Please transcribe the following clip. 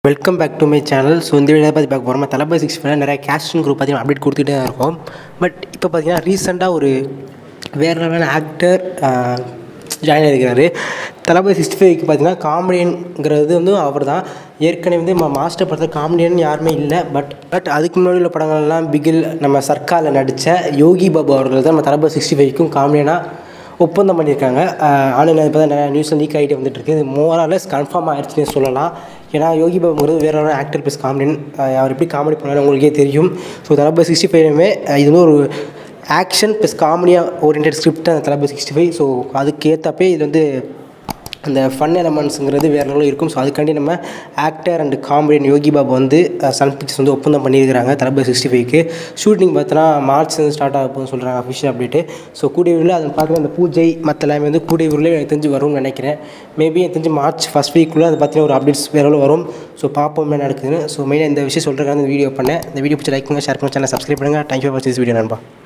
welcome back to my channel so இந்த video பார்த்து பார்க்க போகிறோம் தளபதி சிக்ஸ் ஃபைவ் நிறைய கேஸ்டிங் குரூப் பார்த்தீங்கன்னா அப்டேட் கொடுத்துட்டே தான் இருக்கோம் பட் இப்போ பார்த்தீங்கன்னா ரீசெண்டாக ஒரு வேறு லெவலான ஆக்டர் ஜாயின் ஆகிருக்கிறாரு தளபதி சிக்ஸ்டி ஃபைவ்க்கு பார்த்தீங்கன்னா காமெடியன்ங்கிறது வந்து அவர் தான் ஏற்கனவே வந்து மா- மாஸ்டர் படத்தில் காமெடியன் யாருமே இல்லை பட் பட் அதுக்கு முன்னாடி உள்ள படங்கள்லாம் பிகில் நம்ம சர்க்காரில் நடித்த யோகி பாபு அவர்கள் தான் நம்ம தளபதி சிக்ஸ்டி ஃபைவ்க்கும் காமெடியனாக ஒப்பந்தம் பண்ணியிருக்காங்க ஆன்லைனில் இப்போ தான் நிறையா நியூஸ் லீக் ஆகிட்டு வந்துட்டு இருக்கு இது மோரலஸ் கன்ஃபார்ம் ஆயிடுச்சுன்னு சொல்லலாம் ஏன்னா யோகி பாபுங்கிறது வேற ஒரு ஆக்டர் ப்ளஸ் காமெடியன் அவர் எப்படி காமெடி பண்ணாலும் உங்களுக்கே தெரியும் ஸோ தளபதி சிக்ஸ்டி ஃபைவ்மே இது வந்து ஒரு ஆக்ஷன் ப்ளஸ் காமெடியாக ஓரியன்ட் ஸ்கிரிப்ட் அந்த தளபதி சிக்ஸ்டி ஃபைவ் ஸோ அதுக்கு ஏற்றப்பே இது வந்து அந்த ஃபன் எலமெண்ட்ஸுங்கிறது வேறு லெவலில் இருக்கும் ஸோ அதுக்காண்டி நம்ம actor and comedian Yogi Babu வந்து அஹ், சன் பிக்சர்ஸ் வந்து ஒப்பந்தம் பண்ணியிருக்கிறாங்க தளபதி சிக்ஸ்டி ஃபைவ்க்கு ஷூட்டிங் பார்த்தோன்னா மார்ச் வந்து ஸ்டார்ட் ஆக போகுதுன்னு சொல்கிறாங்க அஃபிஷியல் அப்டேட்டு ஸோ கூடிய விரைவில் அதை பார்த்தீங்கன்னா அந்த பூஜை மற்ற எல்லாமே வந்து கூடிய விரைவில் எனக்கு தெரிஞ்சு வரும்னு நினைக்கிறேன் மேபி எனக்கு தெரிஞ்சு மார்ச் ஃபஸ்ட் வீக்குள்ளே அதை பற்றின ஒரு அப்டேட்ஸ் வேறு லெவலில் வரும் ஸோ பார்ப்போம் என்ன நடக்குதுன்னு ஸோ மெயினாக இந்த விஷயம் சொல்கிறதுக்காக இந்த வீடியோ பண்ணேன் இந்த வீடியோ பிடிச்ச லைக் பண்ணுங்கள் ஷேர் பண்ணுங்கள் சேனல் சப்ஸ்கிரைப் பண்ணுங்கள் தேங்க்யூ ஃபார் திஸ் வீடியோ நண்பா